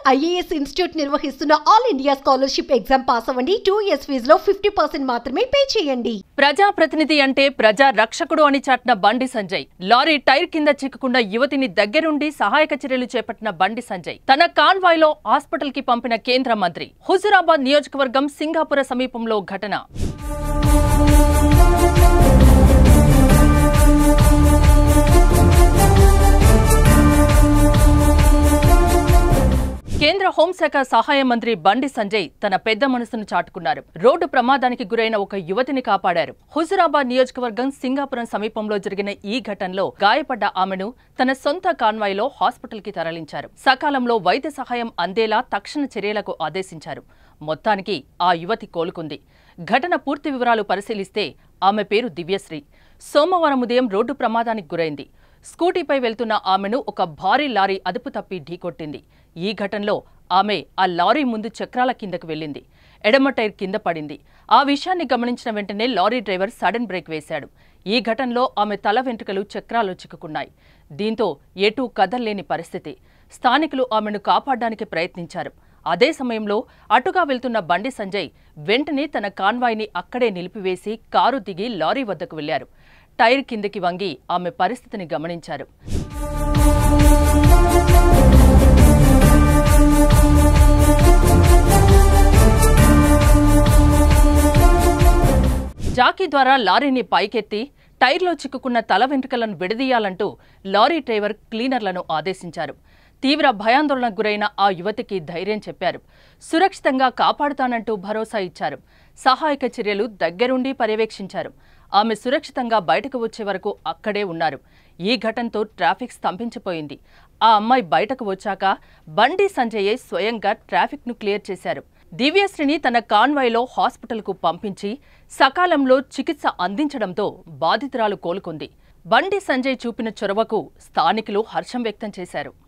IAS institute నిర్వహిస్తున్న all India scholarship exam pass అవ్వండి two years ఫీజులో ఫిఫ్టీ పర్సెంట్ మాత్రమే పే చేయండి ప్రజాప్రతినిధి అంటే ప్రజా రక్షకుడు అని చాటిన బండి సంజయ్ లారీ టైర్ కింద చిక్కుకున్న యువతిని దగ్గరుండి సహాయక చర్యలు చేపట్టిన బండి సంజయ్ తన కాన్వాయ్ లో హాస్పిటల్ కి పంపిన కేంద్ర మంత్రి హుజురాబాద్ నియోజకవర్గం సింగాపుర సమీపంలో ఘటన కేంద్ర హోంశాఖ సహాయ మంత్రి బండి సంజయ్ తన పెద్ద మనసును చాటుకున్నారు రోడ్డు ప్రమాదానికి గురైన ఒక యువతిని కాపాడారు హుజురాబాద్ నియోజకవర్గం సింగాపురం సమీపంలో జరిగిన ఈ ఘటనలో గాయపడ్డ ఆమెను తన సొంత కాన్వాయ్లో హాస్పిటల్ కి తరలించారు సకాలంలో వైద్య సహాయం అందేలా తక్షణ చర్యలకు ఆదేశించారు మొత్తానికి ఆ యువతి కోలుకుంది ఘటన పూర్తి వివరాలు పరిశీలిస్తే ఆమె పేరు దివ్యశ్రీ సోమవారం ఉదయం రోడ్డు ప్రమాదానికి గురైంది స్కూటీపై వెళ్తున్న ఆమెను ఒక భారీ లారీ అదుపు తప్పి ఢీకొట్టింది ఈ ఘటనలో ఆమె ఆ లారీ ముందు చక్రాల కిందకు వెళ్ళింది ఎడమ టైర్ కింద పడింది ఆ విషయాన్ని గమనించిన వెంటనే లారీ డ్రైవర్ సడన్ బ్రేక్ వేశాడు ఈ ఘటనలో ఆమె తల వెంట్రుకలు చక్రాలు చిక్కుకున్నాయి దీంతో ఎటూ కదల్లేని పరిస్థితి స్థానికులు ఆమెను కాపాడడానికి ప్రయత్నించారు అదే సమయంలో అటుగా వెళ్తున్న బండి సంజయ్ వెంటనే తన కాన్వాయ్ని అక్కడే నిలిపివేసి కారు దిగి లారీ వద్దకు వెళ్లారు టైర్ కిందకి వంగి ఆమె పరిస్థితిని గమనించారు జాకీ ద్వారా లారీని పైకెత్తి టైర్లో చిక్కుకున్న తల వెంట్రుకలను విడదీయాలంటూ లారీ డ్రైవర్ క్లీనర్లను ఆదేశించారు తీవ్ర భయాందోళనకు గురైన ఆ యువతికి ధైర్యం చెప్పారు సురక్షితంగా కాపాడుతానంటూ భరోసా ఇచ్చారు సహాయక చర్యలు దగ్గరుండి పర్యవేక్షించారు ఆమె సురక్షితంగా బయటకు వచ్చే వరకు అక్కడే ఉన్నారు ఈ ఘటనతో ట్రాఫిక్ స్తంభించిపోయింది ఆ అమ్మాయి బయటకు వచ్చాక బండి సంజయే స్వయంగా ట్రాఫిక్ను క్లియర్ చేశారు దివ్యశ్రీని తన కాన్వాయ్లో హాస్పిటల్కు పంపించి సకాలంలో చికిత్స అందించడంతో బాధితురాలు కోలుకుంది బండి సంజయ్ చూపిన చొరవకు స్థానికులు హర్షం వ్యక్తం చేశారు